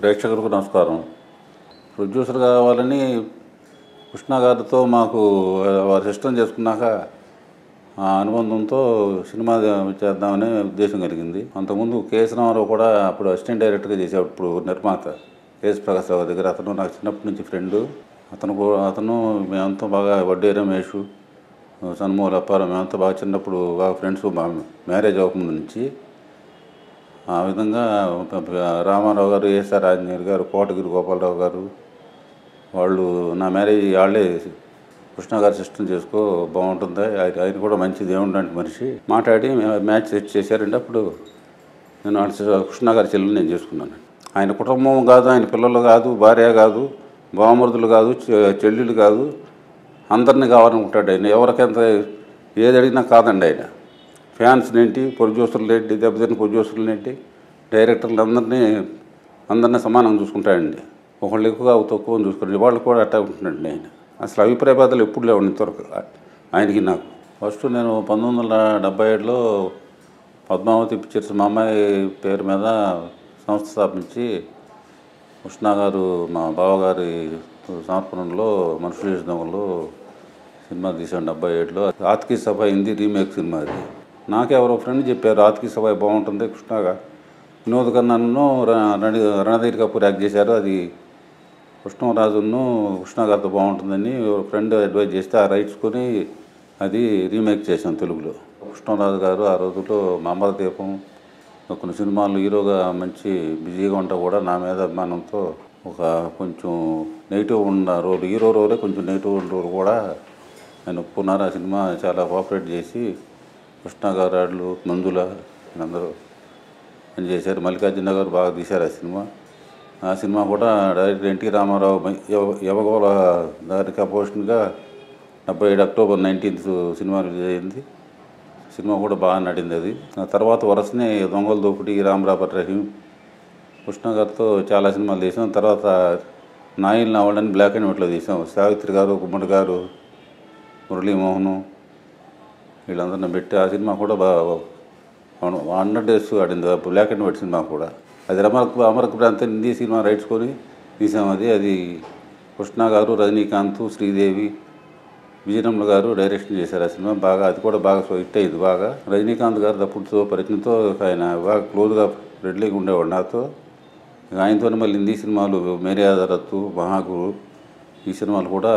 ప్రేక్షకులకు నమస్కారం ప్రొడ్యూసర్ కావాలని కృష్ణ గారితో మాకు వారు ఇష్టం చేసుకున్నాక ఆ అనుబంధంతో సినిమా చేద్దామనే ఉద్దేశం కలిగింది అంతకుముందు కేఎస్ రామారావు కూడా అప్పుడు అసిస్టెంట్ డైరెక్టర్గా చేసేవాడు ఇప్పుడు నిర్మాత కేఎస్ ప్రకాశ్ రావు దగ్గర అతను నాకు చిన్నప్పటి నుంచి ఫ్రెండ్ అతను కూడా అతను మేమంతా బాగా వడ్డీ రమేష్ సన్మూల అప్పారావు మేమంతా బాగా చిన్నప్పుడు బాగా ఫ్రెండ్స్ మ్యారేజ్ అవ్వకముందు నుంచి ఆ విధంగా రామారావు గారు ఏఎస్ఆర్ ఆంజనేయులు గారు కోటగిరి గోపాలరావు గారు వాళ్ళు నా మ్యారేజ్ వాళ్ళే కృష్ణ గారి సిస్టమ్ చేసుకో బాగుంటుంది ఆయన ఆయన కూడా మంచి దేవుడు లాంటి మనిషి మాట్లాడి మ్యాచ్ సెట్ చేశారంటే అప్పుడు నేను వాళ్ళ సి- కృష్ణ గారి చెల్లెలు నేను చేసుకున్నాను ఆయన కుటుంబం కాదు ఆయన పిల్లలు కాదు భార్య కాదు బావమరుదులు కాదు చె- చెల్లెలు కాదు అందరినీ కావాలనుకుంటాడు ఆయన ఎవరికెంత ఏది అడిగినా కాదండి ఆయన ఫ్యాన్స్ ఏంటి ప్రొడ్యూసర్లు ఏంటి దెబ్బతిన్న ప్రొడ్యూసర్లు ఏంటి డైరెక్టర్లు అందరినీ అందరినీ సమానంగా చూసుకుంటాడండి ఒకళ్ళు ఎక్కువ తక్కువ చూసుకుంటాడు వాళ్ళు కూడా అట్టా ఉంటున్నాడు ఆయన అసలు అభిప్రాయ భేదాలు ఎప్పుడు లేవండి ఇంతవరకు ఆయనకి నాకు ఫస్ట్ నేను పంతొమ్మిది వందల డెబ్బై ఏడులో పద్మావతి పిక్చర్స్ మా అమ్మాయి పేరు మీద సంస్థ స్థాపించి కృష్ణ గారు మా బావగారి సమర్పణలో మనుషులు చేసిన దొంగలు సినిమా తీసాను డెబ్బై ఏడులో ఆత్కీ సభ హిందీ రీమేక్ సినిమా అది నాకే ఎవరో ఫ్రెండ్ చెప్పారు ఆత్కీ సభ బాగుంటుంది కృష్ణగా వినోద్ ఖన్నాను రణ రణధీర్ కపూర్ యాక్ట్ చేశారు అది కృష్ణరాజును కృష్ణ గారితో బాగుంటుందని ఒక ఫ్రెండ్ అడ్వైజ్ చేస్తే ఆ రైట్స్ కొని అది రీమేక్ చేశాం తెలుగులో కృష్ణరాజు గారు ఆ రోజుల్లో మామల దీపం కొన్ని సినిమాలు హీరోగా మంచి బిజీగా ఉంటా కూడా నా మీద అభిమానంతో ఒక కొంచెం నెగిటివ్ ఉన్న రోల్ హీరో రోలే కొంచెం నెగిటివ్ ఉన్న రోల్ కూడా ఆయన ఒప్పుకున్నారు ఆ సినిమా చాలా కోఆపరేట్ చేసి కృష్ణ గారు ఆళ్ళు మందుల వీళ్ళందరూ పని చేశారు మల్లికార్జున గారు బాగా తీశారు ఆ సినిమా ఆ సినిమా కూడా డైరెక్టర్ ఎన్టీ రామారావు యవ- యవగోళ దానికి అపోజిషన్గా డెబ్బై ఏడు అక్టోబర్ నైన్టీన్త్ సినిమా రిలీజ్ అయింది సినిమా కూడా బాగా నడింది అది ఆ తర్వాత వరుసనే దొంగల దోపిడి రామరాబర్ రహీం కృష్ణ గారితో చాలా సినిమాలు తీసాం తర్వాత నాయిల్ నావళ్ళని బ్లాక్ అండ్ వైట్లో తీసాం సావిత్రి గారు గుమ్మడి గారు మురళీమోహను వీళ్ళందరిని పెట్టి ఆ సినిమా కూడా బాగా హండ్రెడ్ డేస్ ఆడింది ఆ బ్లాక్ అండ్ వైట్ సినిమా కూడా అది అమరక్ అమరక్ ప్రాంతం హిందీ సినిమా రైట్స్ కొని తీసాం అది అది కృష్ణ గారు రజనీకాంత్ శ్రీదేవి విజయనమ్మ గారు డైరెక్షన్ చేశారు ఆ సినిమా బాగా అది కూడా బాగా హిట్ అయింది బాగా రజనీకాంత్ గారు తప్పుడుతో పరిచయంతో ఆయన బాగా క్లోజ్గా ఫ్రెండ్లీగా ఉండేవాడు నాతో ఇక ఆయనతోనే మళ్ళీ హిందీ సినిమాలు మేరే ఆధారత్తు మహాగురు ఈ సినిమాలు కూడా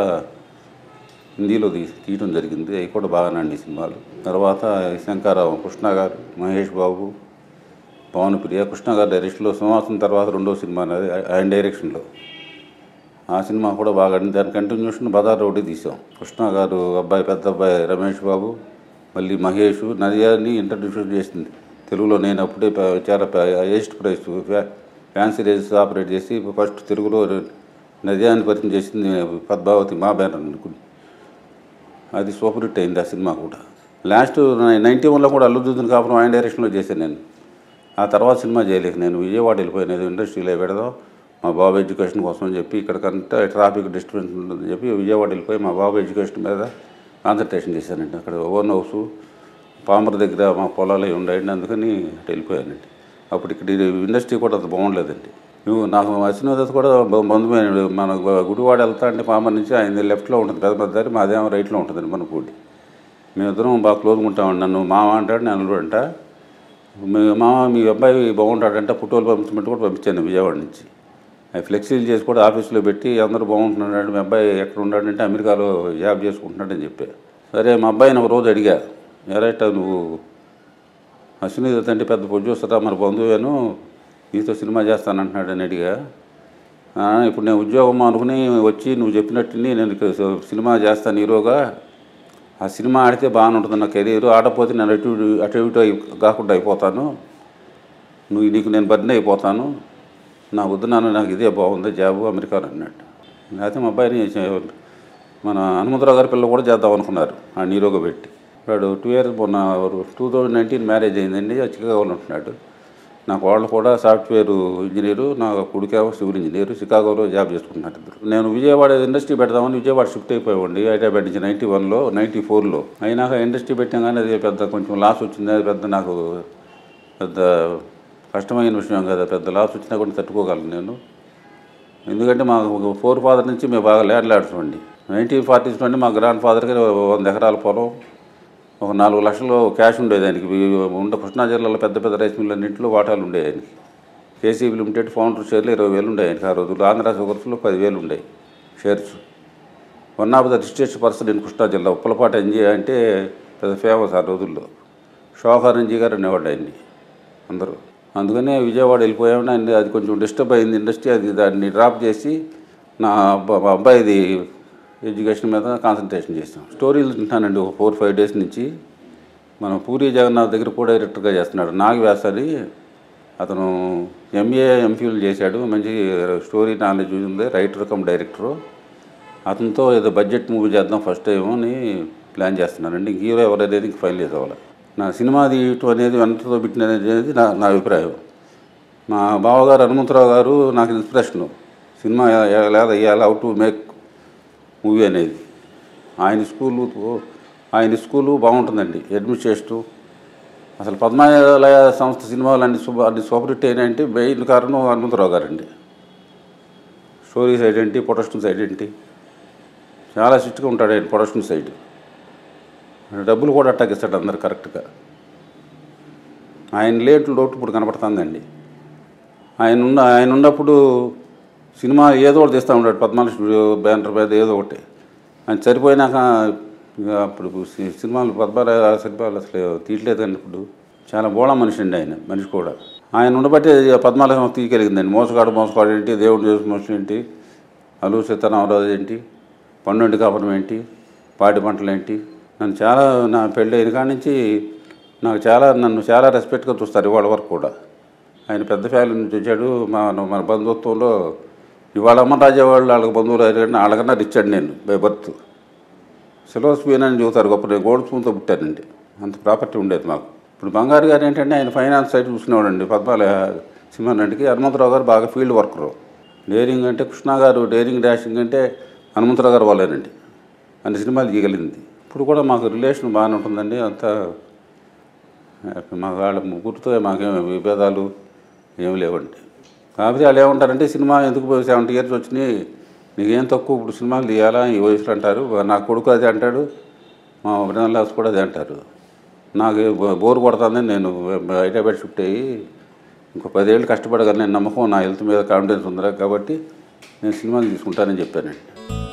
హిందీలో తీ తీయడం జరిగింది అవి కూడా బాగా నండి సినిమాలు తర్వాత శంకారావు కృష్ణ గారు మహేష్ బాబు పవన్ ప్రియ కృష్ణ గారి డైరెక్షన్లో సింహాసనం తర్వాత రెండో సినిమా అనేది ఆయన డైరెక్షన్లో ఆ సినిమా కూడా బాగా ఆడింది దాని కంటిన్యూషన్ బజార్ రోడ్డు తీసాం కృష్ణ గారు అబ్బాయి పెద్ద అబ్బాయి రమేష్ బాబు మళ్ళీ మహేష్ నదియాని ఇంట్రడ్యూస్ చేసింది తెలుగులో నేను అప్పుడే ప- చాలా హైయెస్ట్ ప్రైస్ ఫ్యా- ఫ్యాన్సీ రేజెస్ ఆపరేట్ చేసి ఫస్ట్ తెలుగులో నదియాన్ని పరిచయం చేసింది పద్మావతి మా బ్యానర్ అనుకుని అది సూపర్ హిట్ అయింది ఆ సినిమా కూడా లాస్ట్ నైంటీ వన్లో కూడా అల్లుద్దుని కాపురం ఆయన డైరెక్షన్లో చేశాను నేను ఆ తర్వాత సినిమా చేయలేక నేను విజయవాడ వెళ్ళిపోయాను ఏదో ఇండస్ట్రీలో పెడదాం మా బాబు ఎడ్యుకేషన్ కోసం అని చెప్పి ఇక్కడ కంటే ట్రాఫిక్ డిస్టర్బెన్స్ ఉంటుందని చెప్పి విజయవాడ వెళ్ళిపోయి మా బాబు ఎడ్యుకేషన్ మీద కాన్సన్ట్రేషన్ చేశానండి అక్కడ ఓన్ హౌస్ పామర్ దగ్గర మా పొలాలు అవి ఉండేయండి అందుకని అటు వెళ్ళిపోయానండి అప్పుడు ఇక్కడ ఈ ఇండస్ట్రీ కూడా అంత బాగుండలేదండి నువ్వు నాకు అశ్వినోదత్ కూడా బ- బంధుమైన మన గు- గుడివాడ వెళ్తా అంటే పామర్ నుంచి ఆయన లెఫ్ట్లో ఉంటుంది పెద్ద పెద్ద దారి మాదేమో రైట్లో ఉంటుందండి మన గుడి మేమిద్దరం బాగా క్లోజ్గా ఉంటామండి నన్ను మామ అంటాడు నేను అల్లుడు అంట మీ మామ మీ అబ్బాయి బాగుంటాడంటే ఫోటోలు పంపించమంటే కూడా పంపించాను విజయవాడ నుంచి అవి ఫ్లెక్సీలు చేసి కూడా ఆఫీస్లో పెట్టి అందరూ బాగుంటున్నాడు మీ అబ్బాయి ఎక్కడ ఉన్నాడంటే అమెరికాలో జాబ్ చేసుకుంటున్నాడని చెప్పా సరే మా అబ్బాయిని ఒక రోజు అడిగా ఎరైట్ నువ్వు అశ్విని దత్ అంటే పెద్ద ప్రొడ్యూసరా మన బంధువేను నీతో సినిమా చేస్తానంటున్నాడు అని అడిగా "ఆ, ఇప్పుడు నేను ఉద్యోగం అనుకుని వచ్చి నువ్వు చెప్పినట్టుని నేను ఇక్కడ సినిమా చేస్తాను హీరోగా ఆ సినిమా ఆడితే బాగానే ఉంటుంది నా కెరీర్ ఆడపోతే నేను అటు ఇటు- అటు ఇటు అయి- కాకుండా అయిపోతాను నువ్వు నీకు నేను బర్న్ అయిపోతాను నా వద్దు నాన్న నాకు ఇదే బాగుంది జాబ్ అమెరికా అన్నట్టు లేకపోతే మా అబ్బాయిని చే- మన హనుమంతరావు గారి పిల్లలు కూడా చేద్దాం అనుకున్నారు ఆ నీరోగా పెట్టి వాడు టూ ఇయర్స్ మొన్న టూ థౌజండ్ నైన్టీన్ మ్యారేజ్ అయిందండి ఆ చికాగోలో ఉంటున్నాడు నాకు వాళ్ళు కూడా సాఫ్ట్వేర్ ఇంజనీరు నా కొడుకేమో సివిల్ ఇంజనీరు చికాగోలో జాబ్ చేసుకుంటున్నారు ఇద్దరు నేను విజయవాడ ఇండస్ట్రీ పెడదామని విజయవాడ షిఫ్ట్ అయిపోయామండి హైదరాబాద్ నుంచి నైంటీ వన్లో నైంటీ ఫోర్లో అయినాక ఇండస్ట్రీ పెట్టాం కానీ అది పెద్ద కొంచెం లాస్ వచ్చింది అది పెద్ద నాకు పెద్ద కష్టమైన విషయం కదా పెద్ద లాస్ వచ్చినా కూడా తట్టుకోగలను నేను ఎందుకంటే మాకు ఫోర్ ఫాదర్ నుంచి మేము బాగా ల్యాండ్లాడుతామండి నైన్టీన్ ఫార్టీస్ నుండి మా గ్రాండ్ ఫాదర్కి వంద ఎకరాల పొలం ఒక నాలుగు లక్షలు క్యాష్ ఉండేది ఆయనకి ఉండ కృష్ణా జిల్లాలో పెద్ద పెద్ద రైస్ మిల్లు అన్నింటిలో వాటాలు ఉండేవి ఆయనకి కేసీబీ లిమిటెడ్ ఫౌండర్ షేర్లు ఇరవై వేలు ఉండేవి ఆయనకి ఆ రోజుల్లో ఆంధ్ర షుగర్స్లో పదివేలు ఉండేవి shares one of the richest person in Krishna జిల్లా ఉప్పలపాటి ఎన్జీ అంటే పెద్ద ఫేమస్ ఆ రోజుల్లో షోకార్ ఎన్జీ గారు అనేవాడు ఆయన్ని అందరూ అందుకనే విజయవాడ వెళ్ళిపోయామని ఆయన అది కొంచెం డిస్టర్బ్ అయింది ఇండస్ట్రీ అది దాన్ని డ్రాప్ చేసి నా అబ్బా- మా అబ్బాయిది ఎడ్యుకేషన్ మీద కాన్సన్ట్రేషన్ చేసాం స్టోరీలు వింటున్నానండి ఒక ఫోర్ ఫైవ్ డేస్ నుంచి మన పూరి జగన్నాథ్ దగ్గర కూడా డైరెక్టర్గా చేస్తున్నాడు నాగ్ వ్యాస్ అని అతను ఎంఏ ఎంఫిల్ చేశాడు మంచి స్టోరీ నాలెడ్జ్ ఉంది రైటర్ కమ్ డైరెక్టరు అతనితో ఏదో బడ్జెట్ మూవీ చేద్దాం ఫస్ట్ టైం అని ప్లాన్ చేస్తున్నానండి ఇంక హీరో ఎవరనేది ఇంక ఫైనలైజ్ అవ్వాలి నా సినిమా తీయటం అనేది వెంటతో పెట్టిన అనేది నా నా అభిప్రాయం మా బావగారు హనుమంతరావు గారు నాకు ఇన్స్పిరేషను సినిమా ఎ- లేదా ఇవాళ హౌ టు మేక్ మూవీ అనేది ఆయన స్కూలు ఆయన స్కూలు బాగుంటుందండి అడ్మినిస్ట్రేషన్ అసలు పద్మాలయ సంస్థ సినిమాలు అన్ని సూపర్ అన్ని సూపర్ హిట్ అయినాయంటే మెయిన్ కారణం హనుమంతరావు గారండి స్టోరీ సైడ్ ఏంటి ప్రొడక్షన్ సైడ్ ఏంటి చాలా స్ట్రిక్ట్గా ఉంటాడు ఆయన ప్రొడక్షన్ సైడ్ డబ్బులు కూడా అట్టాకిస్తాడు అందరు కరెక్ట్గా ఆయన లేట్లు లోటు ఇప్పుడు కనపడుతుందండి ఆయన ఉన్న ఆయన ఉన్నప్పుడు సినిమా ఏదో ఒకటి తీస్తూ ఉంటాడు పద్మాల స్టూడియో బ్యానర్ మీద ఏదో ఒకటి ఆయన సరిపోయినాక ఇక అప్పుడు సి- సినిమాలు పద్మాల సినిమాలు అసలు తీయట్లేదు కానీ ఇప్పుడు చాలా బోళ మనిషి అండి ఆయన మనిషి కూడా ఆయన ఉండబట్టి పద్మాల సంస్థ తీయగలిగిందండి మోసగాడు మోసగాడు ఏంటి దేవుడు చేసిన మనిషి ఏంటి అల్లు సీతారామరాజు ఏంటి పన్నెండు కాపురం ఏంటి పాడి పంటలు ఏంటి నన్ను చాలా నా పెళ్ళి అయిన కాడి నుంచి నాకు చాలా నన్ను చాలా రెస్పెక్ట్గా చూస్తారు ఇవాళ వరకు కూడా ఆయన పెద్ద ఫ్యామిలీ నుంచి వచ్చాడు మా మన బంధుత్వంలో ఇవాళ అమ్మ రాజా వాళ్ళు వాళ్ళకి బంధువులు అయ్యారు వాళ్ళకన్నా రిచ్ అండి నేను బై బర్త్ సిల్వర్ స్పూన్ అని చూస్తారు గొప్ప నేను గోల్డ్ స్పూన్తో పుట్టానండి అంత ప్రాపర్టీ ఉండేది మాకు ఇప్పుడు బంగారు గారు ఏంటంటే ఆయన ఫైనాన్స్ సైడ్ చూసుకునేవాడండి పద్మాల సినిమా నటికి హనుమంతరావు గారు బాగా ఫీల్డ్ వర్కరు డేరింగ్ అంటే కృష్ణ గారు డేరింగ్ డాషింగ్ అంటే హనుమంతరావు గారు వాళ్ళేనండి అన్ని సినిమాలు తీయగలిగింది ఇప్పుడు కూడా మాకు రిలేషన్ బాగానే ఉంటుందండి అంతా మా వాళ్ళ ముగ్గురితో మాకేం విభేదాలు ఏమి లేవండి కాకపోతే వాళ్ళు ఏమంటారంటే సినిమా ఎందుకు సెవెంటీ ఇయర్స్ వచ్చినాయి నీకేం తక్కువ ఇప్పుడు సినిమాలు తీయాలా ఈ వయసులో అంటారు నా కొడుకు అదే అంటాడు మా అభినందాస్ కూడా అదే అంటారు నాకు బో- బోర్ కొడుతుంది నేను హైదరాబాద్ షిఫ్ట్ అయ్యి ఇంకో పదేళ్ళు కష్టపడగలను నేను నమ్మకం నా హెల్త్ మీద కాన్ఫిడెన్స్ ఉందిరా కాబట్టి నేను సినిమాలు తీసుకుంటానని చెప్పానండి